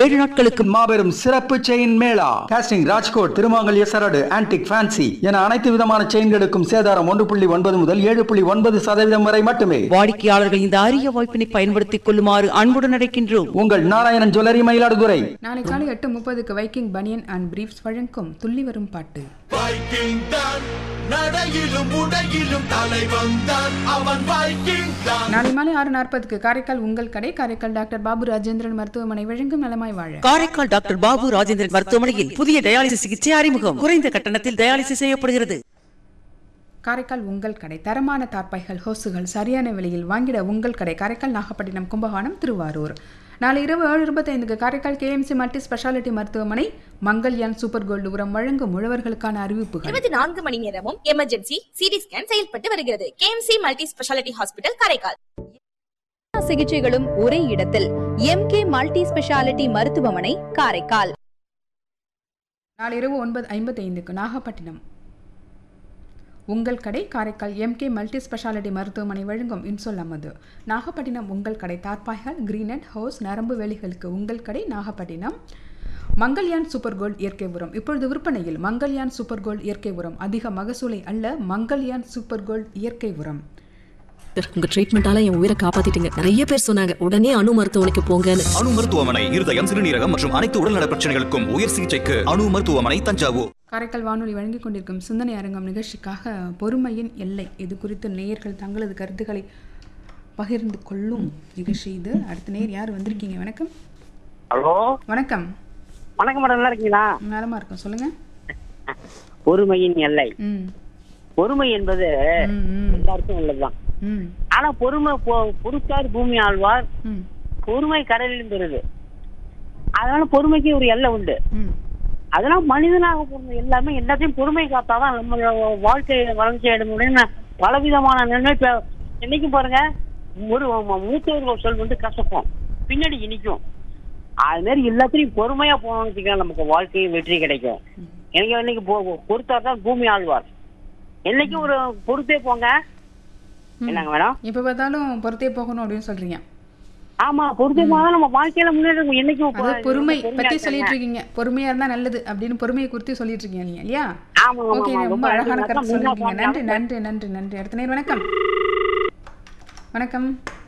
ஏழு நாட்களுக்கு மாபெரும் சிறப்பு செயின் மேளா காஸ்டிங் ராஜ்கோட் திருமாங்கல்ய சரடு ஆன்டிக் ஃபேன்சி என அனைத்து விதமான செயின்களுக்கும் சேதாரம் ஒன்று புள்ளி ஒன்பது முதல் ஏழு புள்ளி ஒன்பது சதவீதம் வரை மட்டுமே வாடிக்கையாளர்கள் இந்த அரிய வாய்ப்பினை பயன்படுத்திக் கொள்ளுமாறு அன்புடன் அழைக்கின்றோம் உங்கள் நாராயணன் ஜுவல்லரி மயிலாடுதுறை நாளை காலை எட்டு முப்பதுக்கு வைக்கிங் பனியன் அண்ட் பிரீஃப்ஸ் வழங்கும் துள்ளி வரும் பாட்டு வைக்கிங் தான் நடையிலும் உடையிலும் தலைவன் தான் அவன் வைக்கிங் தான் நாளை மாலை ஆறு நாற்பதுக்கு காரைக்கால் உங்கள் கடை காரைக்கால் டாக்டர் பாபு ராஜேந்திரன் மருத்துவமனை வழங்கும் நலமாய் வாழ காரைக்கால் டாக்டர் பாபு ராஜேந்திரன் மருத்துவமனையில் புதிய டயாலிசிஸ் சிகிச்சை அறிமுகம் குறைந்த கட்டணத்தில் டயாலிசிஸ் செய்யப்படுகிறது காரைக்கால் உங்கள் கடை தரமான தார்பாய்கள் ஹோசுகள் சரியான விலையில் வாங்கிட உங்கள் கடை காரைக்கால் நாகப்பட்டினம் கும்பகோணம் திருவாரூர் நாளை இரவு ஏழு இருபத்தைந்துக்கு காரைக்கால் கேஎம்சி மல்டி ஸ்பெஷாலிட்டி மருத்துவமனை மங்கல்யான் சூப்பர் கோல்டு உரம் வழங்கும் உழவர்களுக்கான அறிவிப்புகள் இருபத்தி நான்கு மணி நேரமும் எமர்ஜென்சி சிடி ஸ்கேன் செயல்பட்டு வருகிறது KMC multi speciality hospital Karaikal சிகிச்சைகளும் ஒரே இடத்தில் எம்கே மல்டி ஸ்பெஷாலிட்டி மருத்துவமனை காரைக்கால் நாளை இரவு ஒன்பது ஐம்பத்தைந்துக்கு நாகப்பட்டினம் உங்கள் கடை காரைக்கால் எம்கே மல்டி ஸ்பெஷாலிட்டி மருத்துவமனை வழங்கும் இன்சொல் அமது நாகப்பட்டினம் உங்கள் கடை தார்பாய்கள் கிரீன் அண்ட் ஹவுஸ் நரம்பு வேலிகளுக்கு உங்கள் கடை நாகப்பட்டினம் மங்கல்யான் சூப்பர் கோல்ட் இயற்கை உரம் இப்பொழுது விற்பனையில் மங்கல்யான் சூப்பர் கோல்ட் இயற்கை உரம் அதிக மகசூலை அல்ல மங்கல்யான் சூப்பர் கோல்ட் இயற்கை உரம் டாக்டர் உங்க ட்ரீட்மெண்டால என் உயிரை காப்பாத்திட்டீங்க நிறைய பேர் சொன்னாங்க உடனே அணு மருத்துவமனைக்கு போங்கன்னு அணு மருத்துவமனை இருதயம் சிறுநீரகம் மற்றும் அனைத்து உடல்நல பிரச்சனைகளுக்கும் உயர் சிகிச்சைக்கு அணு மருத்துவமனை தஞ்சாவூர் காரைக்கால் வானொலி வழங்கிக் கொண்டிருக்கும் சிந்தனை அரங்கம் நிகழ்ச்சிக்காக பொறுமையின் எல்லை இது குறித்து நேயர்கள் தங்களது கருத்துக்களை பகிர்ந்து கொள்ளும் நிகழ்ச்சி இது அடுத்த நேர் யார் வந்திருக்கீங்க வணக்கம் ஹலோ வணக்கம் வணக்கம் மேடம் நல்லா இருக்கீங்களா நலமா இருக்கும் சொல்லுங்க பொறுமையின் எல்லை ம் பொறுமை என்பது ம், ம், எல்லாருக்கும் உள்ளதுதான் ம், ஆனா பொறுமை பொ- பொறுத்தார் பூமி ஆழ்வார் ம், பொறுமை கடலிலும் பெறுது அதனால பொறுமைக்கு ஒரு எல்லை உண்டு ம், அதெல்லாம் மனிதனாக பிறந்த எல்லாமே எல்லாத்தையும் பொறுமை காத்தாதான் நம்ம வாழ்க்கை வளர்ச்சி அடைய முடியும் பலவிதமான நன்மை இப்ப என்னைக்கும் பாருங்க ஒரு ம- மூத்தவர்கள் சொல் வந்து கசப்போம் பின்னாடி இனிக்கும் அது மாதிரி எல்லாத்தையும் பொறுமையா போனோம்னு வச்சுக்கலாம் நமக்கு வாழ்க்கை வெற்றி கிடைக்கும் எனக்கு என்னைக்கு பொறுத்தார் தான் பூமி ஆழ்வார் என்னைக்கும் ஒரு பொறுத்தே போங்க என்னங்க மேடம் இப்ப பார்த்தாலும் பொறுத்தே போகணும் அப்படின்னு சொல்றீங்க ஆமா பொறுத்தே போனா நம்ம வாழ்க்கையில முன்னேற என்னைக்கும் அதாவது பொறுமை பொறுமையா பத்தி இருக்காங்க. சொல்லிட்டு இருக்கீங்க பொறுமையா இருந்தா நல்லது அப்படின்னு பொறுமையை குறித்து சொல்லிட்டு இருக்கீங்க நீங்க இல்லையா ஆமா ஆமா, ஓகே ஆமா ரொம்ப அழகான அழகா கருத்து முன்னா சொல்லிருக்கீங்க நன்றி நன்றி நன்றி நன்றி அடுத்த நேர் வணக்கம் வணக்கம்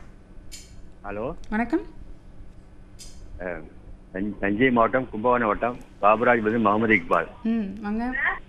ஹலோ வணக்கம் அஹ், தஞ்- தஞ்சை மாவட்டம் கும்பகோணம் மாவட்டம் பாபராஜ் பதில் முகமது இக்பால் ம் வாங்க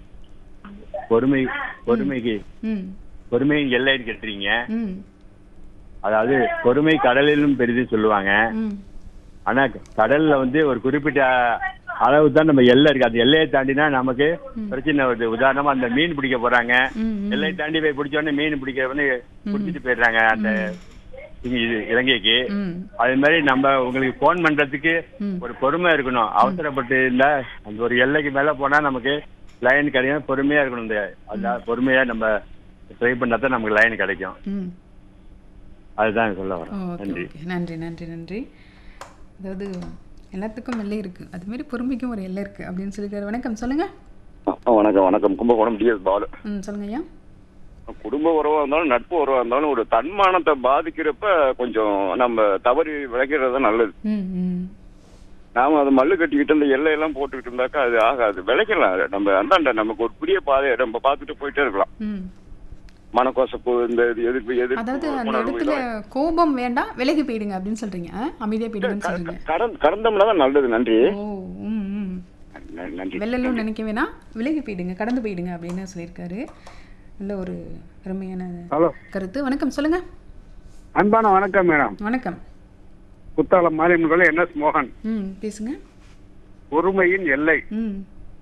பொறுமை பொறுமைக்கு ம் பொறுமையின் எல்லைன்னு கேட்டுறீங்க ம் அதாவது பொறுமை கடலிலும் பெரிது சொல்லுவாங்க ம் ஆனா கடல்ல வந்து ஒரு குறிப்பிட்ட அளவு தான் நம்ம எல்லை இருக்கு அந்த எல்லையை தாண்டினா நமக்கு பிரச்சனை வருது உதாரணமா அந்த மீன் பிடிக்க போறாங்க ம், ம். எல்லையை தாண்டி போய் பிடிச்ச உடனே மீன் பிடிக்க வந்து பிடிச்சிட்டு போயிடுறாங்க அந்த இங்க இது இலங்கைக்கு ம் அதே மாதிரி நம்ம உங்களுக்கு போன் பண்றதுக்கு ம். ஒரு பொறுமை இருக்கணும் அவசரப்பட்டு இல்ல அந்த ஒரு எல்லைக்கு மேல போனா நமக்கு லைன் கிடைக்கும் பொறுமையா இருக்கணும் இந்த அதான் பொறுமையா நம்ம ட்ரை பண்ணா தான் நமக்கு லைன் கிடைக்கும் ம் அதுதான் சொல்ல வரேன் ஓகே நன்றி ஓகே நன்றி நன்றி நன்றி அதாவது எல்லாத்துக்கும் எல்லை இருக்கு அது மாதிரி பொறுமைக்கும் ஒரு எல்லை இருக்கு அப்படின்னு சொல்லியிருக்காரு வணக்கம் சொல்லுங்க வணக்கம் வணக்கம் கும்பகோணம் டிஎஸ் பாலு ம் சொல்லுங்க ஐயா குடும்ப உறவா இருந்தாலும் நட்பு உறவா இருந்தாலும் ஒரு தன்மானத்தை பாதிக்கிறப்ப கொஞ்சம் நம்ம தவறி விளைக்கிறது தான் நல்லது ம் ம் நாம அதை மல்லு கட்டிக்கிட்டு இந்த எல்லையெல்லாம் போட்டுக்கிட்டு இருந்தாக்கா அது ஆகாது விளைக்கலாம் நம்ம அந்தாண்ட நமக்கு ஒரு புதிய பாதையை நம்ம பார்த்துட்டு போயிட்டே இருக்கலாம் ம் மனக்கோசப்பு இந்த இது எதிர்ப்பு அதாவது எதிர்ப்பு அந்த உணர்வு இடத்துல கோபம் வேண்டாம் விலகி போயிடுங்க அப்படின்னு சொல்றீங்க ஆ? அமைதியா போயிடுங்கன்னு சொல்றீங்க கடந் கடந்தோம்னா தான் நல்லது நன்றி ஓ ம் ம் ந- நன்றி வெள்ளலும் நினைக்க வேணாம் விலகி போயிடுங்க கடந்து போயிடுங்க அப்படின்னு சொல்லியிருக்காரு நல்ல ஒரு அருமையான ஹலோ கருத்து வணக்கம் சொல்லுங்க அன்பான வணக்கம் மேடம் வணக்கம் குத்தாலம் மாரியம்மன் என் எஸ் மோகன் ம் பேசுங்க பொறுமையின் எல்லை ம்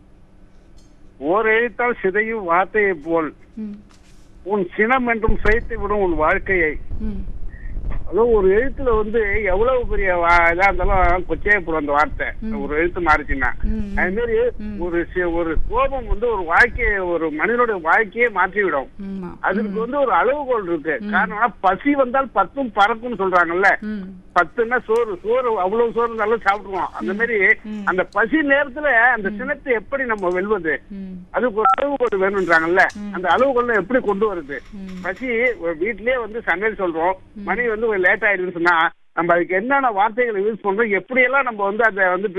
ஓர் எழுத்தால் சிதையும் வார்த்தையை போல் ம் உன் சினம் என்றும் சேர்த்து விடும் உன் வாழ்க்கையை ம் அதுவும் ஒரு எழுத்துல வந்து எவ்வளவு பெரிய வா- இதா இருந்தாலும் கொச்சையே போடும் அந்த வார்த்தை ஒரு எழுத்து மாறிச்சுன்னா ம். அது மாதிரி ஒரு சி- ஒரு கோபம் வந்து ஒரு வாழ்க்கையை ஒரு மனிதனுடைய வாழ்க்கையே மாற்றிவிடும் ஆமா அதுக்கு வந்து ஒரு அளவுகோல் இருக்கு காரணம் பசி வந்தால் பத்தும் பறக்கும்னு சொல்றாங்கல்ல ம் பத்துன்னா சோறு சோறு அவ்வளவு சோறு இருந்தாலும் சாப்பிடுவோம் அந்த மாதிரி அந்த பசி நேரத்துல அந்த சினத்தை எப்படி நம்ம வெல்வது ம் அதுக்கு ஒரு அளவுகோல் வேணும்ன்றாங்கல்ல அந்த அளவுகோல் எப்படி கொண்டு வருது பசி ஒரு வீட்லயே வந்து சமையல் சொல்றோம் மணி வந்து லேட் ஆயிடுதுன்னு சொன்னா நம்ம அதுக்கு என்னென்ன வார்த்தைகளை யூஸ் பண்றோம் எப்படியெல்லாம் நம்ம வந்து அதை வந்து